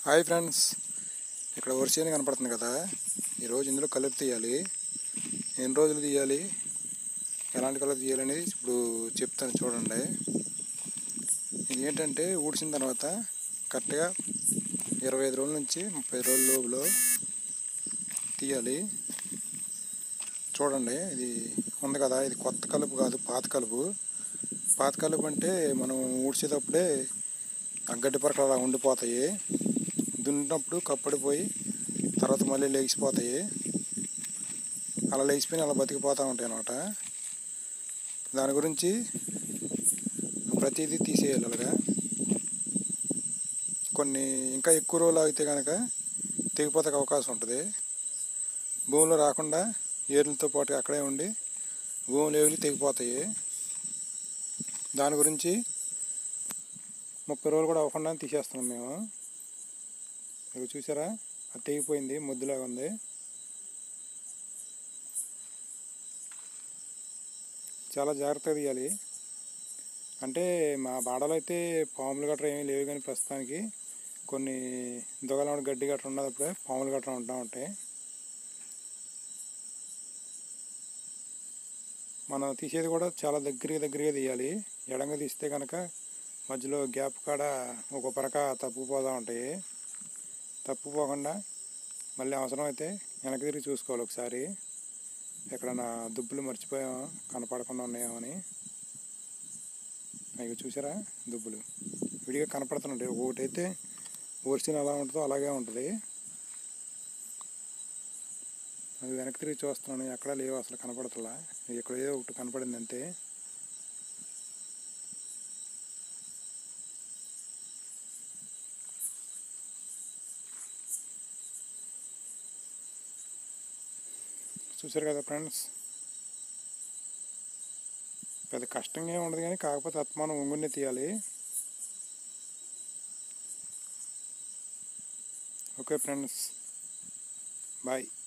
hi friends ఇక్కడ వరిసేని కనపడుతుంది కదా ఈరోజు ఇందులో కలుపు తీయాలి ఎన్ని రోజులు తీయాలి ఎలాంటి కలుపు తీయాలి అనేది ఇప్పుడు చెప్తాను చూడండి ఇది ఏంటంటే ఊడ్చిన తర్వాత కరెక్ట్గా ఇరవై ఐదు రోజుల నుంచి ముప్పై రోజుల లోపులో తీయాలి చూడండి ఇది ఉంది కదా ఇది కొత్త కలుపు కాదు పాత కలుపు పాత కలుపు అంటే మనం ఊడ్చేటప్పుడే ఆ గడ్డి పరకలు అలా ఉండిపోతాయి దున్నినప్పుడు కప్పడిపోయి తర్వాత మళ్ళీ లేచిపోతాయి అలా లేచిపోయి అలా బతికిపోతూ ఉంటాయి అన్నమాట దాని గురించి ప్రతిదీ తీసేయాలి అలాగా కొన్ని ఇంకా ఎక్కువ రోజులు ఆగితే కనుక తెగిపోతాకి అవకాశం ఉంటుంది భూమిలో రాకుండా ఏర్లతో పాటు అక్కడే ఉండి భూమిలో ఏగులు తెగిపోతాయి దాని గురించి ముప్పై రోజులు కూడా అవ్వకుండా తీసేస్తున్నాం మేము ఇక చూసారా అది తెగిపోయింది ముద్దులాగా ఉంది చాలా జాగ్రత్తగా తీయాలి అంటే మా బాడలో అయితే పాములు గట్రా ఏమీ లేవు కానీ ప్రస్తుతానికి కొన్ని దొగలమైన గడ్డి గట్రా ఉన్నప్పుడే పాములు గట్రా ఉంటా ఉంటాయి మనం తీసేది కూడా చాలా దగ్గరగా దగ్గరగా తీయాలి ఎడంగా తీస్తే కనుక మధ్యలో గ్యాప్ కాడ ఒక పరక తప్పుపోతూ ఉంటాయి తప్పుపోకుండా మళ్ళీ అవసరమైతే వెనక్కి తిరిగి చూసుకోవాలి ఒకసారి ఎక్కడన్నా దుబ్బులు మర్చిపోయాం కనపడకుండా ఉన్నాయో అని అవి చూసారా దుబ్బులు విడిగా కనపడుతుంటాయి ఒకటైతే ఓర్చిన ఎలా ఉంటుందో అలాగే ఉంటుంది అది వెనక్కి తిరిగి చూస్తున్నాను ఎక్కడా లేవు అసలు కనపడతలా ఇక్కడ ఏదో ఒకటి కనపడింది అంతే చూసారు కదా ఫ్రెండ్స్ పెద్ద కష్టంగా ఏమి ఉండదు కానీ కాకపోతే అత్మానం ఒంగునే తీయాలి ఓకే ఫ్రెండ్స్ బాయ్